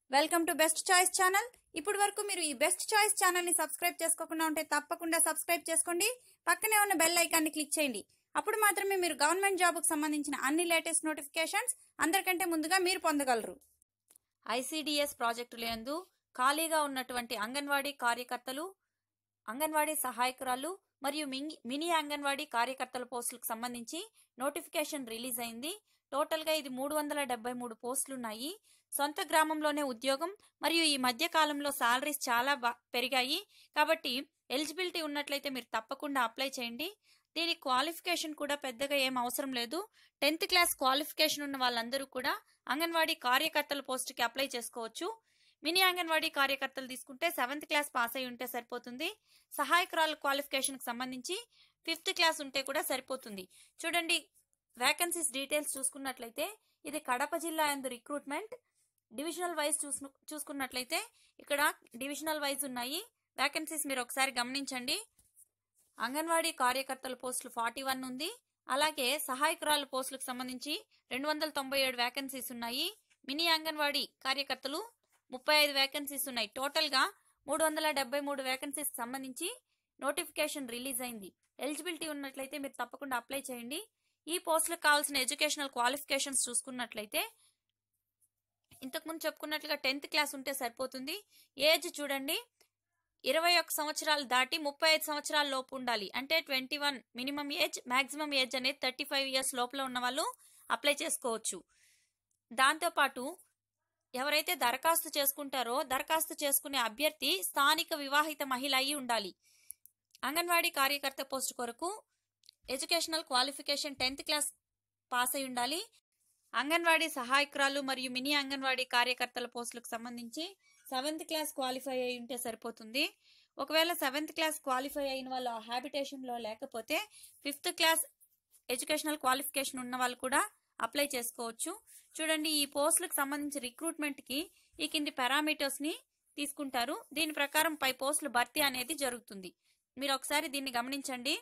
welcome to best choice channel ఇప్పటి వరకు మీరు ఈ బెస్ట్ చాయిస్ ఛానల్ ని సబ్స్క్రైబ్ చేసుకోకుండా ఉంటే తప్పకుండా సబ్స్క్రైబ్ చేసుకోండి పక్కనే ఉన్న బెల్ ఐకాన్ ని క్లిక్ చేయండి అప్పుడు మాత్రమే మీరు గవర్నమెంట్ జాబ్ కు సంబంధించిన అన్ని లేటెస్ట్ నోటిఫికేషన్స్ అందరికంటే ముందుగా మీరు పొందగలరు ఐసిడిఎస్ ప్రాజెక్టుల యందు ఖాళీగా ఉన్నటువంటి అంగన్వాడీ కార్యకర్తలు అంగన్వాడీ సహాయకురాలు మరియు మింగి- మినీ అంగన్వాడీ కార్యకర్తల పోస్టులకు సంబంధించి నోటిఫికేషన్ రిలీజ్ అయింది టోటల్ గా ఇది మూడు వందల డెబ్బై మూడు పోస్టులు ఉన్నాయి సొంత గ్రామంలోనే ఉద్యోగం మరియు ఈ మధ్య కాలంలో సాలరీస్ చాలా బా- పెరిగాయి కాబట్టి ఎలిజిబిలిటీ ఉన్నట్లయితే మీరు తప్పకుండా అప్లై చేయండి దీని క్వాలిఫికేషన్ కూడా పెద్దగా ఏం అవసరం లేదు టెన్త్ క్లాస్ క్వాలిఫికేషన్ ఉన్న వాళ్ళందరూ కూడా అంగన్వాడీ కార్యకర్తల పోస్టుకి అప్లై చేసుకోవచ్చు మినీ అంగన్వాడీ కార్యకర్తలు తీసుకుంటే సెవెంత్ క్లాస్ పాస్ అయి ఉంటే సరిపోతుంది సహాయకురాల క్వాలిఫికేషన్ కి సంబంధించి ఫిఫ్త్ క్లాస్ ఉంటే కూడా సరిపోతుంది చూడండి వేకెన్సీస్ డీటెయిల్స్ చూసుకున్నట్లయితే ఇది కడప జిల్లా ఎందు రిక్రూట్మెంట్ డివిజనల్ వైజ్ చూసు చూసుకున్నట్లయితే ఇక్కడ డివిజనల్ వైజ్ ఉన్నాయి వేకెన్సీస్ మీరు ఒకసారి గమనించండి అంగన్వాడీ కార్యకర్తల పోస్టులు ఫార్టీ వన్ ఉంది అలాగే సహాయకురాల పోస్టులకు సంబంధించి రెండు వందల తొంభై ఏడు వేకెన్సీస్ ఉన్నాయి మినీ అంగన్వాడీ కార్యకర్తలు ముప్పై ఐదు వేకెన్సీస్ ఉన్నాయి టోటల్ గా మూడు వందల డెబ్బై మూడు వేకెన్సీస్ సంబంధించి నోటిఫికేషన్ రిలీజ్ అయింది ఎలిజిబిలిటీ ఉన్నట్లయితే మీరు తప్పకుండా అప్లై చేయండి ఈ పోస్టులకు కావాల్సిన ఎడ్యుకేషనల్ క్వాలిఫికేషన్స్ చూసుకున్నట్లయితే ఇంతకుముందు చెప్పుకున్నట్లుగా టెన్త్ క్లాస్ ఉంటే సరిపోతుంది ఏజ్ చూడండి ఇరవై ఒక్క సంవత్సరాలు దాటి ముప్పై ఐదు సంవత్సరాల లోపు ఉండాలి అంటే twenty one minimum age maximum age అనేది థర్టీ ఫైవ్ ఇయర్స్ లోపల ఉన్న వాళ్ళు అప్లై చేసుకోవచ్చు దాంతోపాటు ఎవరైతే దరఖాస్తు చేసుకుంటారో దరఖాస్తు చేసుకునే అభ్యర్థి స్థానిక వివాహిత మహిళ అయి ఉండాలి అంగన్వాడీ కార్యకర్త పోస్ట్ కొరకు educational qualification tenth class pass అయి ఉండాలి అంగన్వాడీ సహాయకురాలు మరియు మినీ అంగన్వాడీ కార్యకర్తల పోస్టులకు సంబంధించి సెవెంత్ క్లాస్ క్వాలిఫై అయి ఉంటే సరిపోతుంది ఒకవేళ సెవెంత్ క్లాస్ క్వాలిఫై అయిన వాళ్ళు ఆ హ్యాబిటేషన్ లో లేకపోతే ఫిఫ్త్ క్లాస్ ఎడ్యుకేషనల్ క్వాలిఫికేషన్ ఉన్న వాళ్ళు కూడా అప్లై చేసుకోవచ్చు చూడండి ఈ పోస్టులకు సంబంధించి రిక్రూట్మెంట్ కి ఈ కింది పారామీటర్స్ ని తీసుకుంటారు దీని ప్రకారం పై పోస్టులు భర్తీ అనేది జరుగుతుంది మీరు ఒకసారి దీన్ని గమనించండి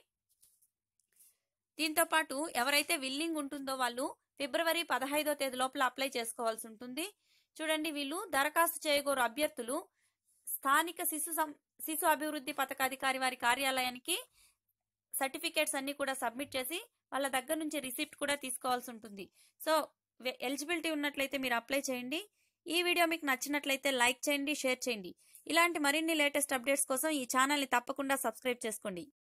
దీంతో పాటు ఎవరైతే విల్లింగ్ ఉంటుందో వాళ్ళు ఫిబ్రవరి పదహైదో తేదీ లోపల అప్లై చేసుకోవాల్సి ఉంటుంది చూడండి వీళ్ళు దరఖాస్తు చేయగోరు అభ్యర్థులు స్థానిక శిశు సం- శిశు అభివృద్ధి పథకాధికారి వారి కార్యాలయానికి సర్టిఫికేట్స్ అన్ని కూడా సబ్మిట్ చేసి వాళ్ళ దగ్గర నుంచి రిసిప్ట్ కూడా తీసుకోవాల్సి ఉంటుంది సో ఎలిజిబిలిటీ ఉన్నట్లయితే మీరు అప్లై చేయండి ఈ వీడియో మీకు నచ్చినట్లయితే లైక్ చేయండి షేర్ చేయండి ఇలాంటి మరిన్ని లేటెస్ట్ అప్డేట్స్ కోసం ఈ ఛానల్ని తప్పకుండా సబ్స్క్రైబ్ చేసుకోండి